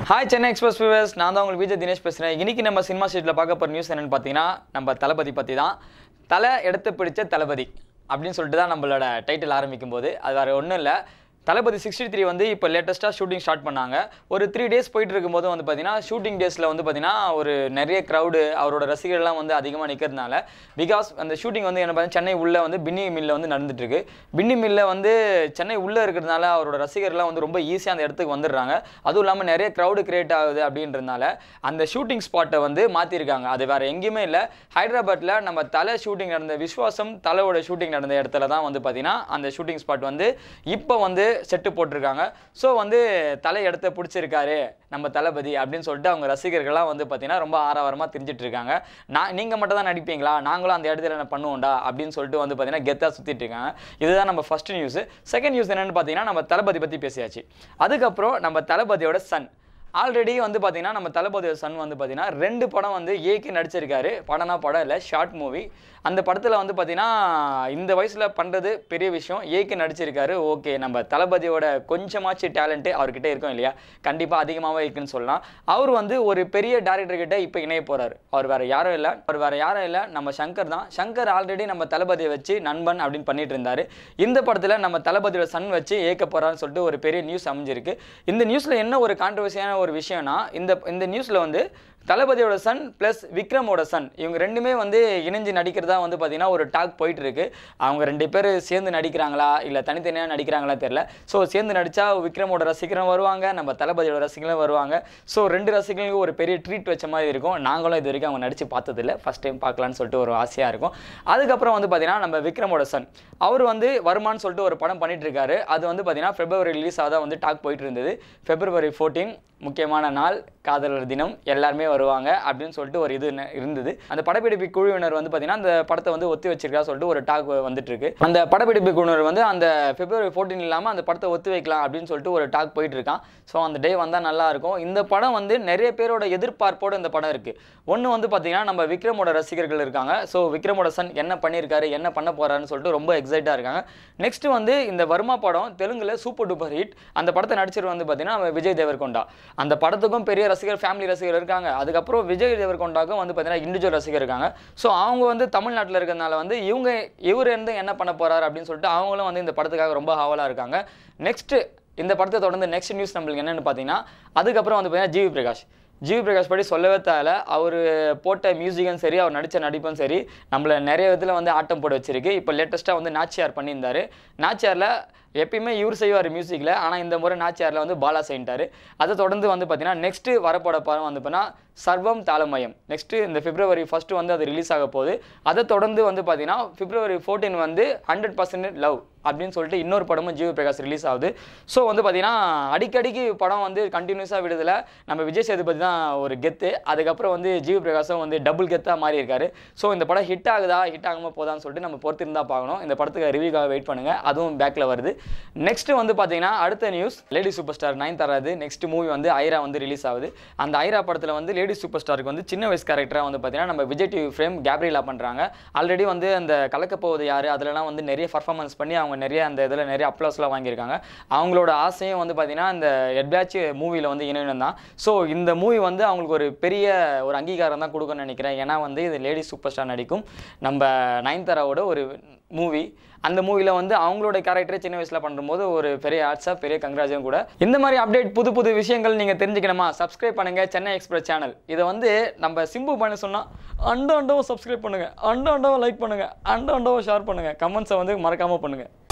hi Chennai express viewers நான் தான் உங்களுக்கு விஜய் தினேஷ் பேசுகிறேன் இன்னைக்கு நம்ம சினிமா ஸ்ட்ரீட்டில் பார்க்க போகிற நியூஸ் என்னென்னு பார்த்தீங்கன்னா நம்ம தளபதி பற்றி தான் தலை எடுத்து பிடிச்ச தளபதி அப்படின்னு சொல்லிட்டு தான் நம்மளோட டைட்டில் ஆரம்பிக்கும் போது அது வேறு ஒன்றும் இல்லை தளபதி சிக்ஸ்டி த்ரீ வந்து இப்போ லேட்டஸ்ட்டாக ஷூட்டிங் ஸ்டார்ட் பண்ணாங்க ஒரு த்ரீ டேஸ் போயிட்டு இருக்கும்போது வந்து பார்த்தீங்கன்னா ஷூட்டிங் டேஸில் வந்து பார்த்தீங்கன்னா ஒரு நிறைய க்ரௌடு அவரோட ரசிகர்கள்லாம் வந்து அதிகமாக நிற்கிறதுனால பிகாஸ் அந்த ஷூட்டிங் வந்து என்ன பார்த்தீங்கன்னா சென்னை உள்ளே வந்து பின்னி மில்லில் வந்து நடந்துட்டு இருக்கு பின்னி மில்ல வந்து சென்னை உள்ளே இருக்கிறதுனால அவரோட ரசிகர்லாம் வந்து ரொம்ப ஈஸியாக அந்த இடத்துக்கு வந்துடுறாங்க அதுவும் இல்லாமல் நிறைய க்ரௌடு கிரியேட் ஆகுது அப்படின்றதுனால அந்த ஷூட்டிங் ஸ்பாட்டை வந்து மாற்றிருக்காங்க அது வேறு எங்கேயுமே இல்லை ஹைதராபாத்தில் நம்ம தலை ஷூட்டிங் நடந்த விஸ்வாசம் தலையோட ஷூட்டிங் நடந்த இடத்துல தான் வந்து பார்த்தீங்கன்னா அந்த ஷூட்டிங் ஸ்பாட் வந்து இப்போ வந்து செட்டு போட்டிருக்காங்க ஸோ வந்து தலை இடத்த பிடிச்சிருக்காரு நம்ம தளபதி அப்படின்னு சொல்லிட்டு அவங்க ரசிகர்கள்லாம் வந்து பார்த்தீங்கன்னா ரொம்ப ஆரவாரமாக தெரிஞ்சிட்டு இருக்காங்க நான் நீங்கள் மட்டும் தான் நடிப்பீங்களா நாங்களும் அந்த இடத்துல என்ன பண்ணுவோம்டா அப்படின்னு சொல்லிட்டு வந்து பார்த்தீங்கன்னா கெத்தாக சுற்றிட்டு இருக்காங்க இதுதான் நம்ம ஃபர்ஸ்ட் நியூஸ் செகண்ட் நியூஸ் என்னன்னு பார்த்தீங்கன்னா நம்ம தளபதி பற்றி பேசியாச்சு அதுக்கப்புறம் நம்ம தளபதியோட சன் ஆல்ரெடி வந்து பார்த்தீங்கன்னா நம்ம தளபதியோட சன் வந்து பார்த்தீங்கன்னா ரெண்டு படம் வந்து ஏக்கு நடிச்சிருக்காரு படம்னா படம் இல்லை ஷார்ட் மூவி அந்த படத்தில் வந்து பார்த்தீங்கன்னா இந்த வயசில் பண்ணுறது பெரிய விஷயம் ஏக்கு நடிச்சிருக்காரு ஓகே நம்ம தளபதியோட கொஞ்சமாச்சு டேலண்ட்டு அவர்கிட்ட இருக்கும் இல்லையா கண்டிப்பாக அதிகமாகவே இருக்குன்னு சொல்லலாம் அவர் வந்து ஒரு பெரிய டேரக்டர் கிட்ட இப்போ இணைய போகிறாரு அவர் வேறு யாரும் இல்லை அவர் வேறு யாரும் இல்லை நம்ம சங்கர் தான் சங்கர் ஆல்ரெடி நம்ம தளபதியை வச்சு நண்பன் அப்படின்னு பண்ணிட்டு இருந்தார் இந்த படத்தில் நம்ம தளபதியோட சன் வச்சு ஏக்க போகிறான்னு சொல்லிட்டு ஒரு பெரிய நியூஸ் அமைஞ்சிருக்கு இந்த நியூஸில் என்ன ஒரு கான்ட்ரவர்சியான ஒரு விஷயம்னா இந்த இந்த நியூஸில் வந்து தளபதியோட சன் ப்ளஸ் விக்ரமோட சன் இவங்க ரெண்டுமே வந்து இணைஞ்சு நடிக்கிறதா வந்து பார்த்தீங்கன்னா ஒரு டாக் போயிட்டு இருக்கு அவங்க ரெண்டு பேர் சேர்ந்து நடிக்கிறாங்களா இல்லை தனித்தனியாக நடிக்கிறாங்களா தெரியல ஸோ சேர்ந்து நடித்தா விக்ரமோட ரசிகரும் வருவாங்க நம்ம தளபதியோட ரசிகர்களும் வருவாங்க ஸோ ரெண்டு ரசிகர்களுக்கு ஒரு பெரிய ட்ரீட் வச்ச மாதிரி இருக்கும் நாங்களும் இது வரைக்கும் அவங்க நடித்து பார்த்ததில்ல ஃபஸ்ட் டைம் பார்க்கலான்னு சொல்லிட்டு ஒரு ஆசையாக இருக்கும் அதுக்கப்புறம் வந்து பார்த்தீங்கன்னா நம்ம விக்ரமோட சன் அவர் வந்து வருமானு சொல்லிட்டு ஒரு படம் பண்ணிட்டு இருக்காரு அது வந்து பார்த்தீங்கன்னா பிப்ரவரி ரிலீஸ் ஆக வந்து டாக் போயிட்டு இருந்தது பிப்ரவரி ஃபோர்டீன் முக்கியமான நாள் காதலர் தினம் எல்லாருமே வருவாங்க அப்படின்னு சொல்லிட்டு ஒரு இது ந- இருந்தது அந்த படப்பிடிப்பு குழுவினர் வந்து பார்த்தீங்கன்னா அந்த படத்தை வந்து ஒத்தி வச்சிருக்கா சொல்லிட்டு ஒரு டாக் வந்துட்டு இருக்கு அந்த படப்பிடிப்பு குழுவினர் வந்து அந்த பிப்ரவரி ஃபோர்டீன் இல்லாமல் அந்த படத்தை ஒத்தி வைக்கலாம் அப்படின்னு சொல்லிட்டு ஒரு டாக் போயிட்டு இருக்கான் ஸோ அந்த டே வந்தால் நல்லா இருக்கும் இந்த படம் வந்து நிறைய பேரோட எதிர்பார்ப்போட இந்த படம் இருக்கு ஒன்று வந்து பார்த்தீங்கன்னா நம்ம விக்ரமோட ரசிகர்கள் இருக்காங்க ஸோ விக்ரமோட சன் என்ன பண்ணியிருக்காரு என்ன பண்ண போறாருன்னு சொல்லிட்டு ரொம்ப எக்ஸைட்டாக இருக்காங்க நெக்ஸ்ட் வந்து இந்த வர்மா படம் தெலுங்குல சூப்பர் டூப்பர் ஹிட் அந்த படத்தை நடிச்சிட்டு வந்து பார்த்தீங்கன்னா நம்ம விஜய் தேவர்கொண்டா அந்த படத்துக்கும் பெரிய ரசிகர் ஃபேமிலி ரசிகர் இருக்காங்க அதுக்கப்புறம் விஜய் தேவர்கொண்டாக்கும் வந்து பார்த்தீங்கன்னா இண்டிவிஜுவல் ரசிகர் இருக்காங்க ஸோ அவங்க வந்து தமிழ்நாட்டில் இருக்கிறதுனால வந்து இவங்க இவர் இருந்து என்ன பண்ண போறாரு அப்படின்னு சொல்லிட்டு அவங்களும் வந்து இந்த படத்துக்காக ரொம்ப ஆவலாக இருக்காங்க நெக்ஸ்ட் இந்த படத்தை தொடர்ந்து நெக்ஸ்ட் நியூஸ் நம்மளுக்கு என்னன்னு பார்த்தீங்கன்னா அதுக்கப்புறம் வந்து பார்த்தீங்கன்னா ஜிவி பிரகாஷ் ஜிவி பிரகாஷ் படி சொல்லவே தேவையில்ல அவர் போட்ட மியூசிக்கும் சரி அவர் நடித்த நடிப்பும் சரி நம்மளை நிறைய விதத்தில் வந்து ஆட்டம் போட வச்சிருக்கு இப்போ லேட்டஸ்ட்டாக வந்து நாச்சியார் பண்ணியிருந்தாரு நாச்சியாரில் எப்பயுமே இவர் செய்வார் மியூசிக்கில் ஆனால் இந்த முறை நாச்சியாரில் வந்து பாலா செய்யிட்டாரு அதை தொடர்ந்து வந்து பார்த்தீங்கன்னா நெக்ஸ்ட்டு வரப்போட படம் வந்து பார்த்தீங்கன்னா சர்வம் தாளமயம் நெக்ஸ்ட்டு இந்த பிப்ரவரி ஃபஸ்ட்டு வந்து அது ரிலீஸ் ஆக போகுது அதை தொடர்ந்து வந்து பார்த்தீங்கன்னா பிப்ரவரி ஃபோர்டீன் வந்து ஹண்ட்ரட் பர்சன்ட் லவ் அப்படின்னு சொல்லிட்டு இன்னொரு படமும் ஜீவ பிரகாஷ் ரிலீஸ் ஆகுது ஸோ வந்து பார்த்தீங்கன்னா அடிக்கடிக்கு படம் வந்து கண்டினியூஸாக விடுதல நம்ம விஜய் சேதுபதி தான் ஒரு கெத்து அதுக்கப்புறம் வந்து ஜீவ பிரகாஷும் வந்து டபுள் கெத்தாக மாறி இருக்காரு ஸோ இந்த படம் ஹிட் ஆகுதா ஹிட் ஆகாம போதான்னு சொல்லிட்டு நம்ம பொறுத்து இருந்தால் பார்க்கணும் இந்த படத்துக்கு ரிவ்யூக்காக வெயிட் பண்ணுங்க அதுவும் பேக்கில் வருது நெக்ஸ்ட் வந்து பார்த்தீங்கன்னா அடுத்த news lady super star Nayanthara next movie வந்து ஐரா வந்து ரிலீஸ் ஆகுது அந்த ஐரா படத்தில் வந்து லேடி சூப்பர் ஸ்டாருக்கு வந்து சின்ன வயசு கேரக்டராக வந்து பார்த்தீங்கன்னா நம்ம விஜய் டிவி ஃப்ரேம் கேப்ரியலா பண்ணுறாங்க ஆல்ரெடி வந்து அந்த கலக்கப் போவது யார் அதிலலாம் வந்து நிறைய பர்ஃபார்மன்ஸ் பண்ணி அவங்க நிறைய அந்த இதில் நிறைய அப்ளாஸ்லாம் வாங்கியிருக்காங்க அவங்களோட ஆசையும் வந்து பார்த்தீங்கன்னா இந்த எட்பிளாச் மூவியில் வந்து இணையணும் தான் ஸோ இந்த மூவி வந்து அவங்களுக்கு ஒரு பெரிய ஒரு அங்கீகாரம் தான் கொடுக்கும்னு நினைக்கிறேன் ஏன்னா வந்து இது லேடி சூப்பர் ஸ்டார் நடிக்கும் நம்ம நயன்தாராவோட ஒரு மூவி அந்த மூவியில் வந்து அவங்களோட கேரக்டரை சின்ன வயசில் பண்ணும்போது ஒரு பெரிய ஆர்ட்ஸாக பெரிய கங்க்ராஜும் கூட இந்த மாதிரி அப்டேட் புது புது விஷயங்கள் நீங்கள் தெரிஞ்சுக்கணுமா சப்ஸ்கிரைப் பண்ணுங்க சென்னை எக்ஸ்பிரஸ் சேனல் இதை வந்து நம்ம சிம்பு பண்ண சொன்னால் அண்டோ அண்டோவை சப்ஸ்கிரைப் பண்ணுங்க அண்டோ அண்டோவை லைக் பண்ணுங்க அண்டோ அண்டோவை ஷேர் பண்ணுங்க கமெண்ட்ஸை வந்து மறக்காமல் பண்ணுங்க